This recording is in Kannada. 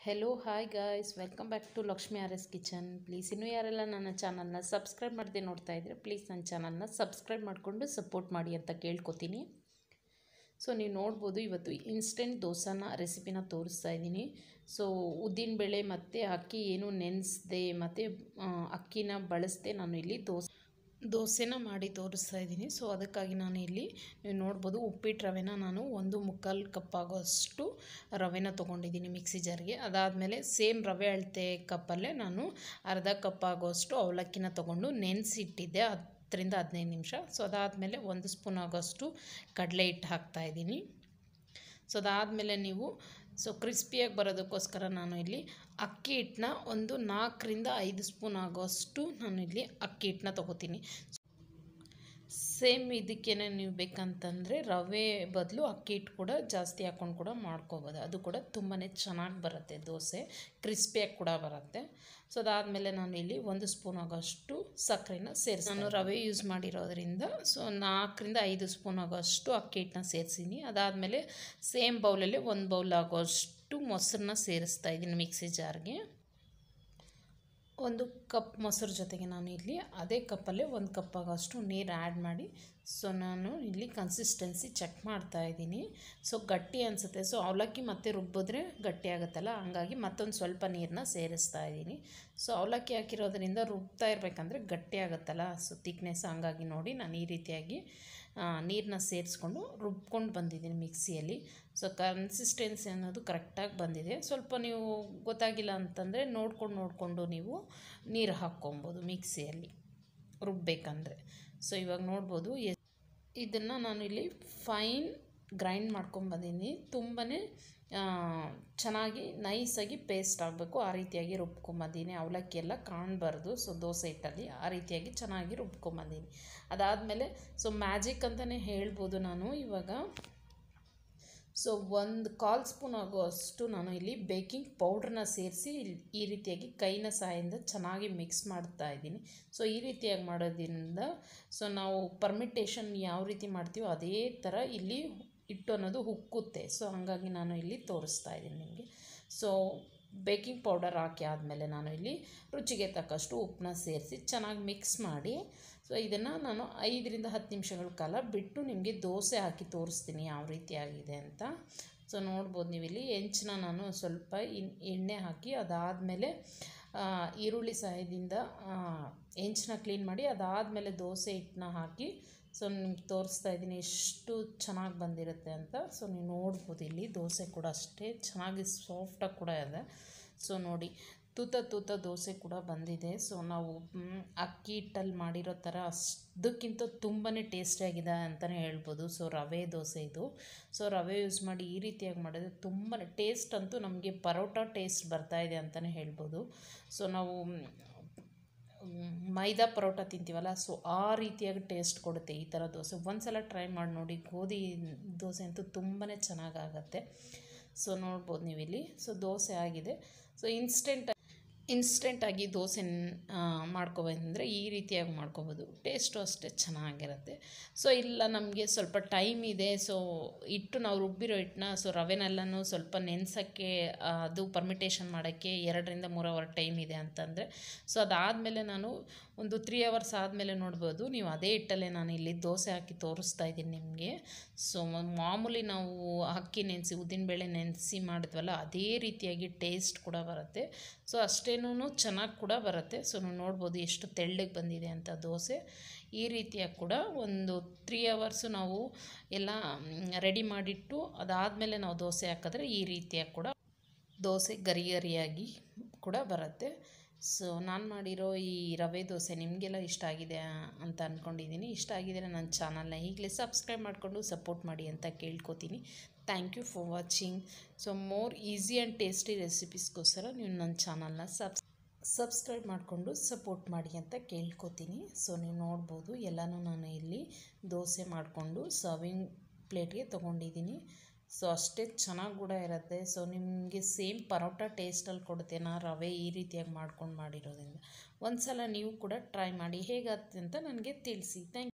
hello hi guys welcome back to Lakshmi R S kitchen please ಇನ್ನೂ ಯಾರೆಲ್ಲ ನನ್ನ ಚಾನಲ್ನ ಸಬ್ಸ್ಕ್ರೈಬ್ ಮಾಡದೆ ನೋಡ್ತಾ ಇದ್ದರೆ ಪ್ಲೀಸ್ ನನ್ನ ಚಾನಲ್ನ ಸಬ್ಸ್ಕ್ರೈಬ್ ಮಾಡಿಕೊಂಡು ಸಪೋರ್ಟ್ ಮಾಡಿ ಅಂತ ಕೇಳ್ಕೊತೀನಿ ಸೊ ನೀವು ನೋಡ್ಬೋದು ಇವತ್ತು ಇನ್ಸ್ಟೆಂಟ್ ದೋಸಾನ ರೆಸಿಪಿನ ತೋರಿಸ್ತಾ ಇದ್ದೀನಿ ಸೊ ಉದ್ದಿನಬೇಳೆ ಮತ್ತು ಅಕ್ಕಿ ಏನು ನೆನೆಸ್ದೆ ಮತ್ತು ಅಕ್ಕಿನ ಬಳಸದೆ ನಾನು ಇಲ್ಲಿ ದೋಸೆ ದೋಸೆನ ಮಾಡಿ ತೋರಿಸ್ತಾ ಇದ್ದೀನಿ ಸೊ ಅದಕ್ಕಾಗಿ ನಾನು ಇಲ್ಲಿ ನೀವು ನೋಡ್ಬೋದು ಉಪ್ಪಿಟ್ಟು ರವೆನ ನಾನು ಒಂದು ಮುಕ್ಕಾಲು ಕಪ್ ಆಗೋಷ್ಟು ರವೆನ ತೊಗೊಂಡಿದ್ದೀನಿ ಮಿಕ್ಸಿ ಜಾರ್ಗೆ ಅದಾದಮೇಲೆ ಸೇಮ್ ರವೆ ಅಳತೆ ಕಪ್ಪಲ್ಲೇ ನಾನು ಅರ್ಧ ಕಪ್ ಆಗೋಷ್ಟು ಅವಲಕ್ಕಿನ ತೊಗೊಂಡು ನೆನೆಸಿಟ್ಟಿದ್ದೆ ಹತ್ತರಿಂದ ಹದಿನೈದು ನಿಮಿಷ ಸೊ ಅದಾದಮೇಲೆ ಒಂದು ಸ್ಪೂನ್ ಆಗೋಷ್ಟು ಕಡಲೆ ಹಿಟ್ಟು ಹಾಕ್ತಾಯಿದ್ದೀನಿ ಸೊ ಅದಾದಮೇಲೆ ನೀವು ಸೊ ಕ್ರಿಸ್ಪಿಯಾಗಿ ಬರೋದಕ್ಕೋಸ್ಕರ ನಾನು ಇಲ್ಲಿ ಅಕ್ಕಿ ಹಿಟ್ಟನ್ನ ಒಂದು ನಾಲ್ಕರಿಂದ ಐದು ಸ್ಪೂನ್ ಆಗೋಷ್ಟು ನಾನು ಇಲ್ಲಿ ಅಕ್ಕಿ ಹಿಟ್ಟನ್ನ ತೊಗೋತೀನಿ ಸೇಮ್ ಇದಕ್ಕೇನೆ ನೀವು ಬೇಕಂತಂದರೆ ರವೆ ಬದಲು ಅಕ್ಕಿ ಹಿಟ್ಟು ಕೂಡ ಜಾಸ್ತಿ ಹಾಕ್ಕೊಂಡು ಕೂಡ ಮಾಡ್ಕೋಬೋದು ಅದು ಕೂಡ ತುಂಬಾ ಚೆನ್ನಾಗಿ ಬರುತ್ತೆ ದೋಸೆ ಕ್ರಿಸ್ಪಿಯಾಗಿ ಕೂಡ ಬರುತ್ತೆ ಸೊ ಅದಾದಮೇಲೆ ನಾನು ಇಲ್ಲಿ ಒಂದು ಸ್ಪೂನ್ ಆಗೋಷ್ಟು ಸಕ್ಕರೆನ ಸೇರಿಸಿ ನಾನು ರವೆ ಯೂಸ್ ಮಾಡಿರೋದ್ರಿಂದ ಸೊ ನಾಲ್ಕರಿಂದ ಐದು ಸ್ಪೂನ್ ಆಗೋಷ್ಟು ಅಕ್ಕಿ ಹಿಟ್ಟನ್ನ ಸೇರಿಸಿನಿ ಅದಾದಮೇಲೆ ಸೇಮ್ ಬೌಲಲ್ಲಿ ಒಂದು ಬೌಲ್ ಆಗೋಷ್ಟು ಮೊಸರನ್ನ ಸೇರಿಸ್ತಾ ಇದ್ದೀನಿ ಮಿಕ್ಸಿ ಜಾರ್ಗೆ ಒಂದು ಕಪ್ ಮೊಸರು ಜೊತೆಗೆ ನಾನು ಇಲ್ಲಿ ಅದೇ ಕಪ್ಪಲ್ಲೇ ಒಂದು ಕಪ್ ಆಗೋಷ್ಟು ನೀರು ಆ್ಯಡ್ ಮಾಡಿ ಸೊ ನಾನು ಇಲ್ಲಿ ಕನ್ಸಿಸ್ಟೆನ್ಸಿ ಚೆಕ್ ಮಾಡ್ತಾ ಇದ್ದೀನಿ ಸೊ ಗಟ್ಟಿ ಅನಿಸುತ್ತೆ ಸೊ ಅವಲಕ್ಕಿ ಮತ್ತೆ ರುಬ್ಬಿದ್ರೆ ಗಟ್ಟಿ ಆಗುತ್ತಲ್ಲ ಹಂಗಾಗಿ ಮತ್ತೊಂದು ಸ್ವಲ್ಪ ನೀರನ್ನ ಸೇರಿಸ್ತಾ ಇದ್ದೀನಿ ಸೊ ಅವಲಕ್ಕಿ ಹಾಕಿರೋದ್ರಿಂದ ರುಬ್ತಾ ಇರಬೇಕಂದ್ರೆ ಗಟ್ಟಿ ಆಗುತ್ತಲ್ಲ ಸೊ ತಿಕ್ನೆಸ್ ಹಂಗಾಗಿ ನೋಡಿ ನಾನು ಈ ರೀತಿಯಾಗಿ ನೀರನ್ನ ಸೇರಿಸ್ಕೊಂಡು ರುಬ್ಕೊಂಡು ಬಂದಿದ್ದೀನಿ ಮಿಕ್ಸಿಯಲ್ಲಿ ಸೊ ಕನ್ಸಿಸ್ಟೆನ್ಸಿ ಅನ್ನೋದು ಕರೆಕ್ಟಾಗಿ ಬಂದಿದೆ ಸ್ವಲ್ಪ ನೀವು ಗೊತ್ತಾಗಿಲ್ಲ ಅಂತಂದರೆ ನೋಡ್ಕೊಂಡು ನೋಡಿಕೊಂಡು ನೀವು ನೀರು ಹಾಕ್ಕೊಬೋದು ಮಿಕ್ಸಿಯಲ್ಲಿ ರುಬ್ಬೇಕಂದ್ರೆ ಸೊ ಇವಾಗ ನೋಡ್ಬೋದು ಇದನ್ನು ನಾನು ಇಲ್ಲಿ ಫೈನ್ ಗ್ರೈಂಡ್ ಮಾಡ್ಕೊಂಬಂದಿದ್ದೀನಿ ತುಂಬಾ ಚೆನ್ನಾಗಿ ನೈಸಾಗಿ ಪೇಸ್ಟ್ ಆಗಬೇಕು ಆ ರೀತಿಯಾಗಿ ರುಬ್ಕೊಂಬಂದಿನಿ ಅವಲಕ್ಕಿ ಎಲ್ಲ ಕಾಣಬಾರ್ದು ಸೊ ದೋಸೆ ಹಿಟ್ಟಲ್ಲಿ ಆ ರೀತಿಯಾಗಿ ಚೆನ್ನಾಗಿ ರುಬ್ಕೊಂಬಂದಿನಿ ಅದಾದಮೇಲೆ ಸೊ ಮ್ಯಾಜಿಕ್ ಅಂತಲೇ ಹೇಳ್ಬೋದು ನಾನು ಇವಾಗ ಸೊ ಒಂದು ಕಾಲು ಸ್ಪೂನ್ ಆಗೋಷ್ಟು ನಾನು ಇಲ್ಲಿ ಬೇಕಿಂಗ್ ಪೌಡ್ರನ್ನ ಸೇರಿಸಿ ಈ ರೀತಿಯಾಗಿ ಕೈನ ಸಹಾಯದಿಂದ ಚೆನ್ನಾಗಿ ಮಿಕ್ಸ್ ಮಾಡ್ತಾ ಇದ್ದೀನಿ ಸೊ ಈ ರೀತಿಯಾಗಿ ಮಾಡೋದ್ರಿಂದ ಸೊ ನಾವು ಪರ್ಮಿಟೇಷನ್ ಯಾವ ರೀತಿ ಮಾಡ್ತೀವೋ ಅದೇ ಥರ ಇಲ್ಲಿ ಹಿಟ್ಟು ಅನ್ನೋದು ಉಕ್ಕುತ್ತೆ ಸೊ ಹಾಗಾಗಿ ನಾನು ಇಲ್ಲಿ ತೋರಿಸ್ತಾ ಇದ್ದೀನಿ ನಿಮಗೆ ಸೊ ಬೇಕಿಂಗ್ ಪೌಡರ್ ಹಾಕಿ ಆದಮೇಲೆ ನಾನು ಇಲ್ಲಿ ರುಚಿಗೆ ತಕ್ಕಷ್ಟು ಉಪ್ಪನ್ನ ಸೇರಿಸಿ ಚೆನ್ನಾಗಿ ಮಿಕ್ಸ್ ಮಾಡಿ ಸೊ ಇದನ್ನು ನಾನು ಐದರಿಂದ ಹತ್ತು ನಿಮಿಷಗಳ ಕಾಲ ಬಿಟ್ಟು ನಿಮಗೆ ದೋಸೆ ಹಾಕಿ ತೋರಿಸ್ತೀನಿ ಯಾವ ರೀತಿಯಾಗಿದೆ ಅಂತ ಸೊ ನೋಡ್ಬೋದು ನೀವು ಇಲ್ಲಿ ಹೆಂಚನ್ನ ನಾನು ಸ್ವಲ್ಪ ಎಣ್ಣೆ ಹಾಕಿ ಅದಾದಮೇಲೆ ಈರುಳ್ಳಿ ಸಹಾಯದಿಂದ ಹೆಂಚನ್ನ ಕ್ಲೀನ್ ಮಾಡಿ ಅದಾದಮೇಲೆ ದೋಸೆ ಹಿಟ್ಟನ್ನ ಹಾಕಿ ಸೊ ನಿಮ್ಗೆ ತೋರಿಸ್ತಾ ಇದ್ದೀನಿ ಎಷ್ಟು ಚೆನ್ನಾಗಿ ಬಂದಿರುತ್ತೆ ಅಂತ ಸೊ ನೀವು ನೋಡ್ಬೋದು ಇಲ್ಲಿ ದೋಸೆ ಕೂಡ ಅಷ್ಟೇ ಚೆನ್ನಾಗಿ ಸಾಫ್ಟಾಗಿ ಕೂಡ ಇದೆ ಸೊ ನೋಡಿ ತೂತ ತೂತ ದೋಸೆ ಕೂಡ ಬಂದಿದೆ ಸೊ ನಾವು ಅಕ್ಕಿ ಹಿಟ್ಟಲ್ಲಿ ಮಾಡಿರೋ ಥರ ಅಷ್ಟಕ್ಕಿಂತ ತುಂಬಾ ಟೇಸ್ಟಿಯಾಗಿದೆ ಅಂತಲೇ ಹೇಳ್ಬೋದು ಸೊ ರವೆ ದೋಸೆ ಇದು ಸೊ ರವೆ ಯೂಸ್ ಮಾಡಿ ಈ ರೀತಿಯಾಗಿ ಮಾಡಿದ್ರೆ ತುಂಬಾ ಟೇಸ್ಟ್ ಅಂತೂ ನಮಗೆ ಪರೋಟ ಟೇಸ್ಟ್ ಬರ್ತಾಯಿದೆ ಅಂತಲೇ ಹೇಳ್ಬೋದು ಸೊ ನಾವು ಮೈದಾ ಪರೋಟ ತಿಂತೀವಲ್ಲ ಸೊ ಆ ರೀತಿಯಾಗಿ ಟೇಸ್ಟ್ ಕೊಡುತ್ತೆ ಈ ಥರ ದೋಸೆ ಒಂದು ಸಲ ಟ್ರೈ ಮಾಡಿ ನೋಡಿ ಗೋಧಿ ದೋಸೆ ಅಂತೂ ತುಂಬಾ ಚೆನ್ನಾಗಾಗತ್ತೆ ಸೊ ನೋಡ್ಬೋದು ನೀವು ಇಲ್ಲಿ ಸೊ ದೋಸೆ ಆಗಿದೆ ಸೊ ಇನ್ಸ್ಟೆಂಟ್ ಇನ್ಸ್ಟೆಂಟಾಗಿ ದೋಸೆ ಮಾಡ್ಕೊಬಂದರೆ ಈ ರೀತಿಯಾಗಿ ಮಾಡ್ಕೊಬೋದು ಟೇಸ್ಟು ಅಷ್ಟೇ ಚೆನ್ನಾಗಿರುತ್ತೆ ಸೊ ಇಲ್ಲ ನಮಗೆ ಸ್ವಲ್ಪ ಟೈಮ್ ಇದೆ ಸೊ ಹಿಟ್ಟು ನಾವು ರುಬ್ಬಿರೋ ಹಿಟ್ಟನ್ನ ಸೊ ರವೆನೆಲ್ಲನೂ ಸ್ವಲ್ಪ ನೆನೆಸೋಕ್ಕೆ ಅದು ಪರ್ಮಿಟೇಷನ್ ಮಾಡೋಕ್ಕೆ ಎರಡರಿಂದ ಮೂರು ಅವರ್ ಟೈಮ್ ಇದೆ ಅಂತಂದರೆ ಸೊ ಅದಾದಮೇಲೆ ನಾನು ಒಂದು ತ್ರೀ ಅವರ್ಸ್ ಆದಮೇಲೆ ನೋಡ್ಬೋದು ನೀವು ಅದೇ ಹಿಟ್ಟಲ್ಲೇ ನಾನು ಇಲ್ಲಿ ದೋಸೆ ಹಾಕಿ ತೋರಿಸ್ತಾ ಇದ್ದೀನಿ ನಿಮಗೆ ಸೊ ಮಾಮೂಲಿ ನಾವು ಅಕ್ಕಿ ನೆನೆಸಿ ಉದ್ದಿನಬೇಳೆ ನೆನೆಸಿ ಮಾಡಿದ್ವಲ್ಲ ಅದೇ ರೀತಿಯಾಗಿ ಟೇಸ್ಟ್ ಕೂಡ ಬರುತ್ತೆ ಸೊ ಅಷ್ಟೇನೂ ಚೆನ್ನಾಗಿ ಕೂಡ ಬರುತ್ತೆ ಸೊ ನೀವು ನೋಡ್ಬೋದು ಎಷ್ಟು ತೆಳ್ಳಗೆ ಬಂದಿದೆ ಅಂತ ದೋಸೆ ಈ ರೀತಿಯಾಗಿ ಕೂಡ ಒಂದು ತ್ರೀ ಅವರ್ಸು ನಾವು ಎಲ್ಲ ರೆಡಿ ಮಾಡಿಟ್ಟು ಅದಾದಮೇಲೆ ನಾವು ದೋಸೆ ಹಾಕಿದ್ರೆ ಈ ರೀತಿಯಾಗಿ ಕೂಡ ದೋಸೆ ಗರಿ ಗರಿಯಾಗಿ ಕೂಡ ಬರುತ್ತೆ ಸೊ ನಾನು ಮಾಡಿರೋ ಈ ರವೆ ದೋಸೆ ನಿಮಗೆಲ್ಲ ಇಷ್ಟ ಆಗಿದೆ ಅಂತ ಅಂದ್ಕೊಂಡಿದ್ದೀನಿ ಇಷ್ಟ ಆಗಿದರೆ ನನ್ನ ಚಾನಲ್ನ ಈಗಲೇ ಸಬ್ಸ್ಕ್ರೈಬ್ ಮಾಡಿಕೊಂಡು ಸಪೋರ್ಟ್ ಮಾಡಿ ಅಂತ ಕೇಳ್ಕೊತೀನಿ thank you for watching so more easy and tasty ರೆಸಿಪೀಸ್ಗೋಸ್ಕರ ನೀವು ನನ್ನ ಚಾನಲ್ನ ಸಬ್ಸ್ ಸಬ್ಸ್ಕ್ರೈಬ್ ಮಾಡಿಕೊಂಡು ಸಪೋರ್ಟ್ ಮಾಡಿ ಅಂತ ಕೇಳ್ಕೊತೀನಿ ಸೊ ನೀವು ನೋಡ್ಬೋದು ಎಲ್ಲನೂ ನಾನು ಇಲ್ಲಿ ದೋಸೆ ಮಾಡಿಕೊಂಡು ಸರ್ವಿಂಗ್ ಪ್ಲೇಟ್ಗೆ ತೊಗೊಂಡಿದ್ದೀನಿ ಸೊ ಅಷ್ಟೇ ಚೆನ್ನಾಗಿ ಕೂಡ ಇರುತ್ತೆ ಸೊ ನಿಮಗೆ ಸೇಮ್ ಪರೋಟ ಟೇಸ್ಟಲ್ಲಿ ಕೊಡುತ್ತೆ ನಾ ರವೆ ಈ ರೀತಿಯಾಗಿ ಮಾಡ್ಕೊಂಡು ಮಾಡಿರೋದ್ರಿಂದ ಒಂದು ಸಲ ನೀವು ಕೂಡ ಟ್ರೈ ಮಾಡಿ ಹೇಗಾಗುತ್ತೆ ಅಂತ ನನಗೆ ತಿಳಿಸಿ ಥ್ಯಾಂಕ್